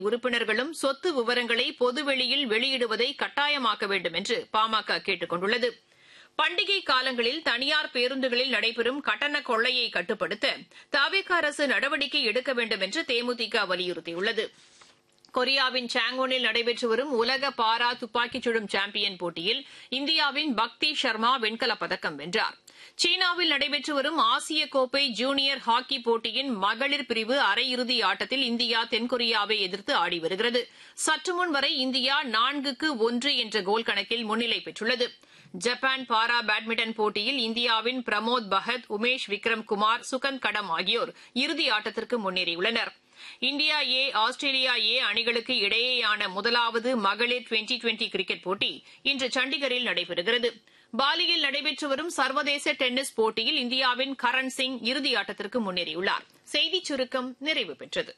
உறுப்பினர்களும் சொத்து விவரங்களை பொதுவெளியில் வெளியிடுவதை கட்டாயமாக்க வேண்டும் என்று பாமக கேட்டுக் கொண்டுள்ளது பண்டிகை காலங்களில் தனியார் பேருந்துகளில் நடைபெறும் கட்டண கொள்ளையை கட்டுப்படுத்த தவிக அரசு நடவடிக்கை எடுக்க வேண்டும் என்று தேமுதிக வலியுறுத்தியுள்ளது கொரியாவின் சாங்கோனில் நடைபெற்று வரும் உலக பாரா துப்பாக்கிச் சுடும் சாம்பியன் போட்டியில் இந்தியாவின் பக்தி சர்மா வெண்கலப் பதக்கம் வென்றார் சீனாவில் நடைபெற்று வரும் ஆசிய கோப்பை ஜூனியர் ஹாக்கி போட்டியின் மகளிர் பிரிவு அரையிறுதி ஆட்டத்தில் இந்தியா தென்கொரியாவை எதிர்த்து ஆடி வருகிறது சற்றுமுன் வரை இந்தியா நான்குக்கு ஒன்று என்ற கோல் கணக்கில் முன்னிலை பெற்றுள்ளது ஜப்பான் பாரா பேட்மிண்டன் போட்டியில் இந்தியாவின் பிரமோத் பகத் உமேஷ் விக்ரம் குமார் சுகந்த் கடம் ஆகியோர் இறுதி ஆட்டத்திற்கு முன்னேறியுள்ளனா் இந்தியா ஏ ஆஸ்திரேலியா ஏ அணிகளுக்கு இடையேயான முதலாவது மகளிர் டுவெண்டி டுவெண்டி கிரிக்கெட் போட்டி இன்று சண்டிகரில் நடைபெறுகிறது பாலியில் நடைபெற்று வரும் சர்வதேச டென்னிஸ் போட்டியில் இந்தியாவின் கரண் சிங் இறுதியாட்டத்திற்கு முன்னேறியுள்ளார் செய்திச் சுருக்கம் நிறைவு பெற்றது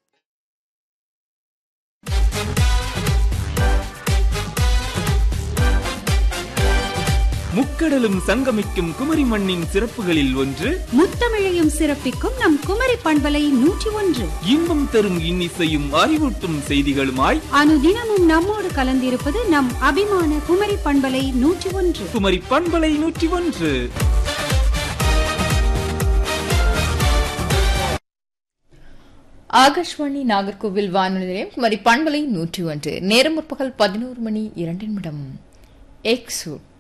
முக்கடலும் சங்கமிக்கும் குமரி மண்ணின் சிறப்புகளில் ஒன்று முத்தமிழையும் சிறப்பிக்கும் நம் குமரி பண்பலை நூற்றி ஒன்று இன்பம் தரும் இன்னிசையும் அறிவூட்டும் செய்திகளுமாய் அனுதினமும் நம்மோடு கலந்திருப்பது நம் அபிமான குமரி பண்பலை நூற்றி ஒன்று குமரி பண்பலை நூற்றி ஒன்று ஆகாஷ்வாணி நாகர்கோவில் வானொலி நிலையம் குமரி பண்பலை நூற்றி ஒன்று நேரம் முற்பகல் பதினோரு மணி இரண்டு நிமிடம் எக்ஸூட்